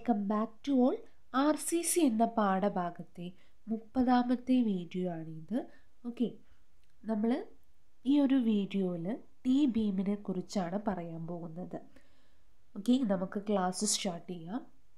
Welcome back to all R C C എന്ന പാഠഭാഗത്തെ മുപ്പതാമത്തെ വീഡിയോ ആണിത് ഓക്കെ നമ്മൾ ഈ ഒരു വീഡിയോയിൽ ടി ബീമിനെ കുറിച്ചാണ് പറയാൻ പോകുന്നത് ഓക്കെ നമുക്ക് ക്ലാസ് സ്റ്റാർട്ട് ചെയ്യാം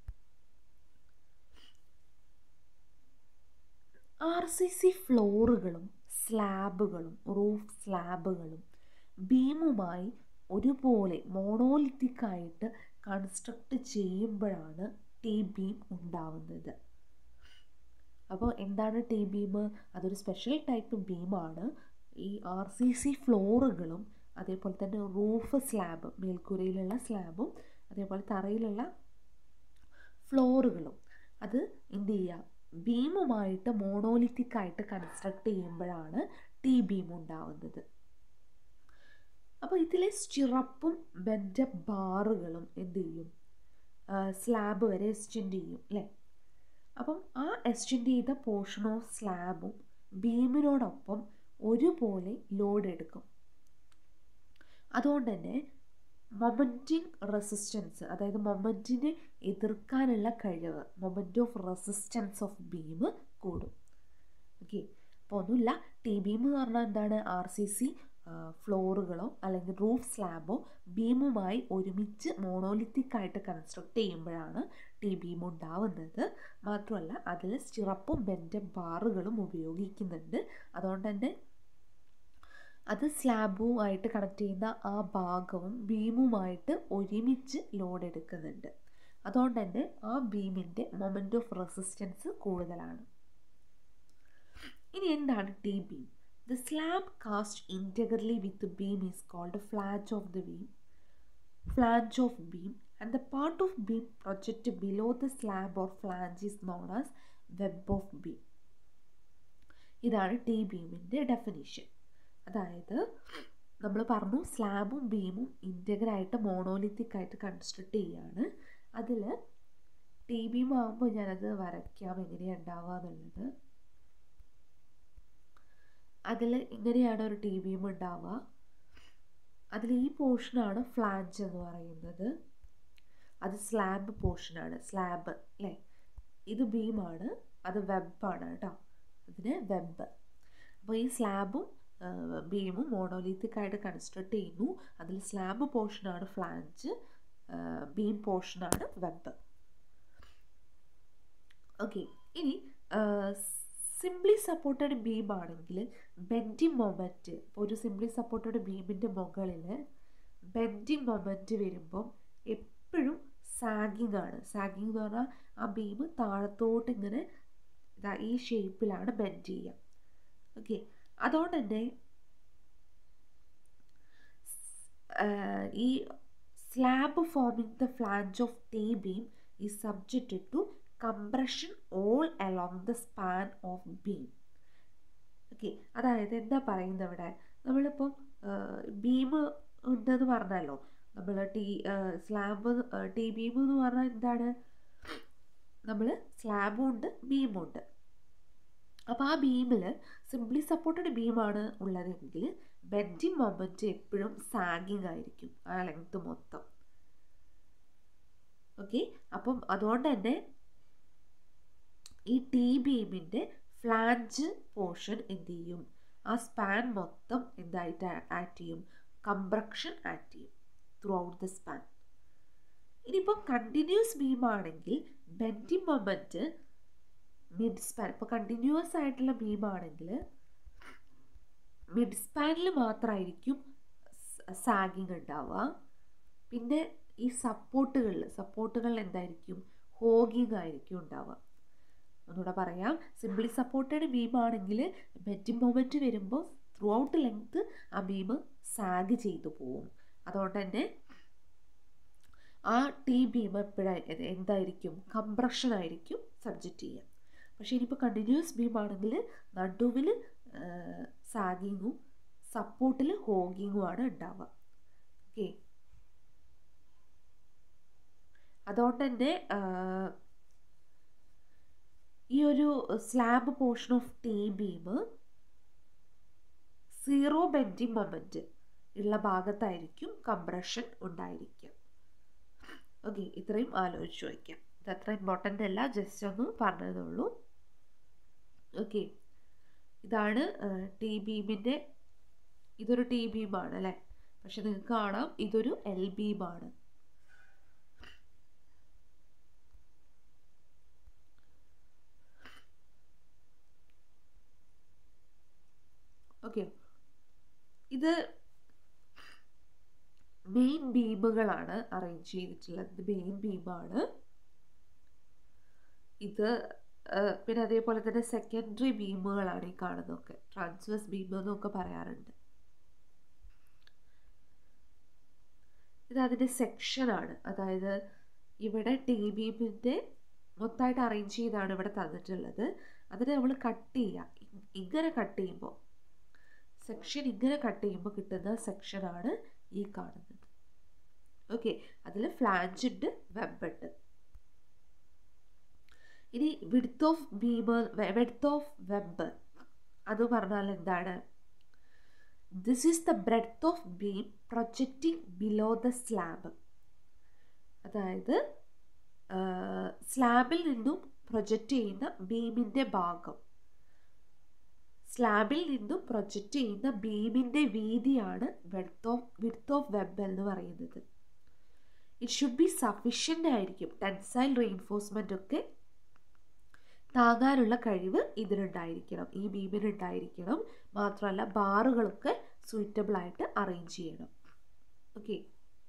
ആർ സി സി ഫ്ലോറുകളും സ്ലാബുകളും റൂഫ് സ്ലാബുകളും ബീമുമായി ഒരുപോലെ മോണോലിത്തിക്കായിട്ട് കൺസ്ട്രക്റ്റ് ചെയ്യുമ്പോഴാണ് ടി ബീം ഉണ്ടാവുന്നത് അപ്പോൾ എന്താണ് ടി ബീം അതൊരു സ്പെഷ്യൽ ടൈപ്പ് ബീമാണ് ഈ ആർ സി സി ഫ്ലോറുകളും അതേപോലെ തന്നെ റൂഫ് സ്ലാബ് മേൽക്കൂരയിലുള്ള സ്ലാബും അതേപോലെ തറയിലുള്ള ഫ്ലോറുകളും അത് എന്ത് ചെയ്യുക ബീമുമായിട്ട് മോണോലിത്തിക്കായിട്ട് കൺസ്ട്രക്ട് ചെയ്യുമ്പോഴാണ് ടി ബീം ഉണ്ടാവുന്നത് അപ്പോൾ ഇതിലെ സ്റ്റിറപ്പും ബെൻഡ ബാറുകളും എന്ത് ചെയ്യും സ്ലാബ് വരെ എക്സ്റ്റെൻഡ് ചെയ്യും അല്ലേ അപ്പം ആ എക്സ്റ്റെൻഡ് ചെയ്ത പോർഷൻ ഓഫ് സ്ലാബും ബീമിനോടൊപ്പം ഒരുപോലെ ലോഡ് എടുക്കും അതുകൊണ്ട് തന്നെ മൊമെൻറ്റിങ് റെസിസ്റ്റൻസ് അതായത് മൊമെൻറ്റിനെ എതിർക്കാനുള്ള കഴിവ് moment of resistance of beam കൂടും ഓക്കെ അപ്പോൾ ഒന്നുമില്ല ടി ബീം എന്ന് പറഞ്ഞാൽ എന്താണ് ആർ സി സി ഫ്ലോറുകളോ അല്ലെങ്കിൽ റൂഫ് സ്ലാബോ ബീമുമായി ഒരുമിച്ച് മോണോലിത്തിക്കായിട്ട് കൺസ്ട്രക്ട് ചെയ്യുമ്പോഴാണ് ടി ബീം ഉണ്ടാവുന്നത് മാത്രമല്ല അതിൽ സ്റ്റിറപ്പും ബെൻഡ് ബാറുകളും ഉപയോഗിക്കുന്നുണ്ട് അതുകൊണ്ട് തന്നെ അത് സ്ലാബുമായിട്ട് കണക്ട് ചെയ്യുന്ന ആ ഭാഗവും ബീമുമായിട്ട് ഒരുമിച്ച് ലോഡ് എടുക്കുന്നുണ്ട് അതുകൊണ്ട് തന്നെ ആ ബീമിൻ്റെ മൊമെൻറ്റ് ഓഫ് റെസിസ്റ്റൻസ് കൂടുതലാണ് ഇനി എന്താണ് T beam The slab cast integrally with the beam is called a flange of the beam, flange of beam, and the part of beam projected below the slab or flange is known as web of beam. ഇതാണ് T ബീമിൻ്റെ definition അതായത് നമ്മൾ പറഞ്ഞു സ്ലാബും ബീമും ഇൻറ്റഗ്രായിട്ട് monolithic ആയിട്ട് construct ചെയ്യുകയാണ് അതിൽ T beam ആകുമ്പോൾ ഞാനത് വരയ്ക്കാം എങ്ങനെയാണ് ഉണ്ടാവുക എന്നുള്ളത് അതിൽ ഇങ്ങനെയാണ് ഒരു ടി ബീം ഉണ്ടാവുക അതിൽ ഈ പോർഷനാണ് ഫ്ലാഞ്ച് എന്ന് പറയുന്നത് അത് സ്ലാബ് പോർഷനാണ് സ്ലാബ് അല്ലേ ഇത് ബീമാണ് അത് വെബാണ് കേട്ടോ ഇതിന് വെബ് അപ്പോൾ ഈ സ്ലാബും ബീമും മോണോലിത്തിക്കായിട്ട് കൺസ്ട്രക്ട് ചെയ്യുന്നു അതിൽ സ്ലാബ് പോർഷനാണ് ഫ്ലാഞ്ച് ബീം പോർഷനാണ് വെബ് ഓക്കെ ഇനി സിംപ്ലി സപ്പോർട്ടഡ് ബീം ആണെങ്കിൽ ബെൻഡിങ് മൊമെൻറ്റ് ഒരു സിംപ്ലി സപ്പോർട്ടഡ് ബീമിൻ്റെ മുകളിൽ ബെൻഡിങ് മൊമെൻറ്റ് വരുമ്പം എപ്പോഴും സാഗിങ് ആണ് സാഗിങ് എന്ന് പറഞ്ഞാൽ ആ ബീം താഴത്തോട്ട് ഇങ്ങനെ ഇതാ ഈ ഷേപ്പിലാണ് ബെൻഡ് ചെയ്യുക ഓക്കെ അതുകൊണ്ട് തന്നെ ഈ slab forming the flange of T beam is subjected to compression all along the span of beam okay അതായത് എന്താ പറയുന്നത് ഇവിടെ നമ്മളിപ്പം ബീം ഉണ്ടെന്ന് പറഞ്ഞല്ലോ നമ്മൾ ടി സ്ലാബ് ടി ബീം എന്ന് പറഞ്ഞാൽ എന്താണ് നമ്മൾ സ്ലാബും ഉണ്ട് ബീമും ഉണ്ട് അപ്പോൾ ആ ബീമിൽ സിംപ്ലി സപ്പോർട്ടഡ് ബീമാണ് ഉള്ളതെങ്കിൽ ബെൻഡിങ് മൊമെൻറ്റ് എപ്പോഴും സാഗിങ് ആയിരിക്കും ആ ലെങ്ത് മൊത്തം ഓക്കെ അപ്പം അതുകൊണ്ട് തന്നെ ഈ ടി ബീമിൻ്റെ ഫ്ലാഞ്ച് പോർഷൻ എന്ത് ചെയ്യും ആ സ്പാൻ മൊത്തം എന്തായിട്ട് ആക്ട് ചെയ്യും കംപ്രക്ഷൻ ആക്ട് ചെയ്യും ത്രൂ ഔട്ട് ദ സ്പാൻ ഇനിയിപ്പോൾ കണ്ടിന്യൂസ് ബീം ആണെങ്കിൽ ബെൻഡിങ് മൊമെൻറ്റ് മിഡ് സ്പാൻ ഇപ്പോൾ കണ്ടിന്യൂസ് ആയിട്ടുള്ള ബീം ആണെങ്കിൽ മിഡ് സ്പാനിൽ മാത്രമായിരിക്കും സാഗിങ് ഉണ്ടാവുക പിന്നെ ഈ സപ്പോർട്ടുകളിൽ സപ്പോർട്ടുകളിൽ എന്തായിരിക്കും ഹോഗിങ് ആയിരിക്കും ഉണ്ടാവുക ഒന്നുകൂടെ പറയാം സിംപ്ലി സപ്പോർട്ടഡ് ബീം ആണെങ്കിൽ ബെൻഡിങ് മൊമെൻറ്റ് വരുമ്പോൾ ത്രൂ ഔട്ട് ലെങ്ത് ആ ബീം സാഗ് ചെയ്തു പോവും അതുകൊണ്ട് തന്നെ ആ ടി ബീം എപ്പോഴായി എന്തായിരിക്കും കംപ്രഷൻ ആയിരിക്കും സബ്ജക്റ്റ് ചെയ്യുക പക്ഷേ ഇനിയിപ്പോൾ കണ്ടിന്യൂസ് ബീം ആണെങ്കിൽ നടുവിൽ സാഗിങ്ങും സപ്പോർട്ടിൽ ഹോഗിങ്ങുമാണ് ഉണ്ടാവുക ഓക്കെ അതുകൊണ്ട് തന്നെ ഈ ഒരു slab portion of T beam zero bending moment ഉള്ള ഭാഗത്തായിരിക്കും കംപ്രഷൻ ഉണ്ടായിരിക്കുക ഓക്കെ ഇത്രയും ആലോചിച്ച് വയ്ക്കാം ഇത് അത്ര ഇമ്പോർട്ടൻ്റ് അല്ല ജസ്റ്റ് ഒന്ന് പറഞ്ഞതേ ഉള്ളൂ ഓക്കെ ഇതാണ് ടി ബീമിൻ്റെ ഇതൊരു ടി ബീമാണ് അല്ലേ പക്ഷെ നിങ്ങൾക്ക് കാണാം ഇതൊരു എൽ ബീമാണ് ഓക്കെ ഇത് മെയിൻ ബീമുകളാണ് അറേഞ്ച് ചെയ്തിട്ടുള്ളത് ഇത് മെയിൻ ബീമാണ് ഇത് പിന്നെ അതേപോലെ തന്നെ സെക്കൻഡറി ബീമുകളാണ് ഈ കാണുന്നതൊക്കെ ട്രാൻസ്വേഴ്സ് ബീം എന്നൊക്കെ പറയാറുണ്ട് ഇത് അതിൻ്റെ സെക്ഷനാണ് അതായത് ഇവിടെ ടി ബീമിൻ്റെ മൊത്തമായിട്ട് അറേഞ്ച് ചെയ്താണ് ഇവിടെ തന്നിട്ടുള്ളത് അതിനെ നമ്മൾ കട്ട് ചെയ്യുക ഇങ്ങനെ കട്ട് ചെയ്യുമ്പോൾ സെക്ഷൻ ഇങ്ങനെ കട്ട് ചെയ്യുമ്പോൾ കിട്ടുന്ന സെക്ഷനാണ് ഈ കാണുന്നത് ഓക്കെ അതിൽ ഫ്ലാഞ്ച് ഉണ്ട് വെബ് ഉണ്ട് ഇനി width of beam width of web അത് പറഞ്ഞാൽ എന്താണ് this is the breadth of beam projecting below the slab അതായത് സ്ലാബിൽ നിന്നും പ്രൊജക്റ്റ് ചെയ്യുന്ന ബീമിൻ്റെ ഭാഗം സ്ലാബിൽ നിന്നും പ്രൊജക്റ്റ് ചെയ്യുന്ന ബീമിൻ്റെ വീതിയാണ് width of width of web എന്ന് പറയുന്നത് ഇറ്റ് ഷുഡ് ബി സഫിഷ്യൻ്റ് ആയിരിക്കും ടെൻസൈൽ റീൻഫോഴ്സ്മെൻ്റ് ഒക്കെ താങ്ങാനുള്ള കഴിവ് ഇതിനുണ്ടായിരിക്കണം ഈ ബീമിനുണ്ടായിരിക്കണം മാത്രമല്ല ബാറുകളൊക്കെ സൂറ്റബിൾ ആയിട്ട് അറേഞ്ച് ചെയ്യണം ഓക്കെ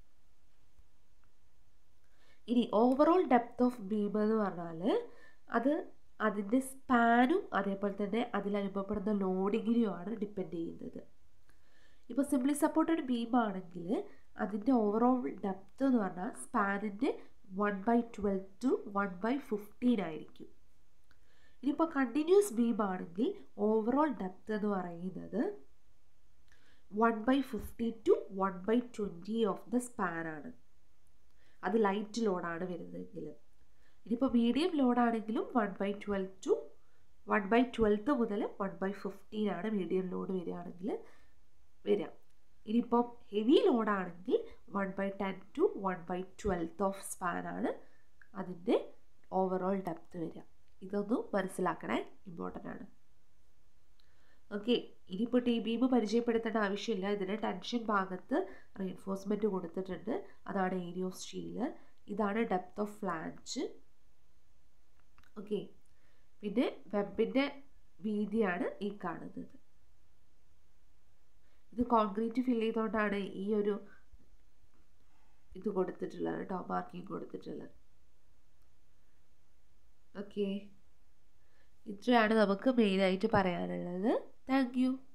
ഇനി ഓവറോൾ ഡെപ്ത് ഓഫ് ബീം എന്ന് പറഞ്ഞാൽ അത് അതിൻ്റെ സ്പാനും അതേപോലെ തന്നെ അതിലനുഭവപ്പെടുന്ന ലോഡിങ്ങിനുമാണ് ഡിപ്പെൻഡ് ചെയ്യുന്നത് ഇപ്പോൾ സിംപ്ലി സപ്പോർട്ടഡ് ബീം ആണെങ്കിൽ അതിൻ്റെ ഓവറോൾ ഡെപ്ത് എന്ന് പറഞ്ഞാൽ സ്പാനിൻ്റെ one by twelve to one by fifteen ആയിരിക്കും ഇനിയിപ്പോൾ കണ്ടിന്യൂസ് ബീം ആണെങ്കിൽ ഓവറോൾ ഡെപ്ത് എന്ന് പറയുന്നത് one by fifty to one by twenty of the സ്പാനാണ് അത് ലൈറ്റ് ലോഡാണ് വരുന്നതെങ്കിൽ ഇനിയിപ്പോൾ മീഡിയം ലോഡാണെങ്കിലും one by twelve to one by twelfth മുതൽ വൺ ബൈ ഫിഫ്റ്റീൻ ആണ് മീഡിയം ലോഡ് വരികയാണെങ്കിൽ വരിക ഇനിയിപ്പം ഹെവി ലോഡാണെങ്കിൽ one by ten to one by twelfth of സ്പാനാണ് അതിൻ്റെ ഓവറോൾ ഡെപ്ത് വരിക ഇതൊന്നും മനസ്സിലാക്കണേ ഇമ്പോർട്ടൻ്റ് ആണ് ഓക്കെ ഇനിയിപ്പോൾ ടി ബീം പരിചയപ്പെടുത്തേണ്ട ആവശ്യമില്ല ഇതിന് ടെൻഷൻ ഭാഗത്ത് റീൻഫോഴ്സ്മെൻറ്റ് കൊടുത്തിട്ടുണ്ട് അതാണ് ഏരിയ ഓഫ് സ്റ്റീല് ഇതാണ് ഡെപ്ത് ഓഫ് ഫ്ലാഞ്ച് ഓക്കെ പിന്നെ വെബിൻ്റെ വീതിയാണ് ഈ കാണുന്നത് ഇത് കോൺക്രീറ്റ് ഫിൽ ചെയ്തുകൊണ്ടാണ് ഈ ഒരു ഇത് കൊടുത്തിട്ടുള്ളത് കേട്ടോ മാർക്കിംഗ് കൊടുത്തിട്ടുള്ളത് ഓക്കെ ഇത്രയാണ് നമുക്ക് മെയിനായിട്ട് പറയാനുള്ളത് താങ്ക് യു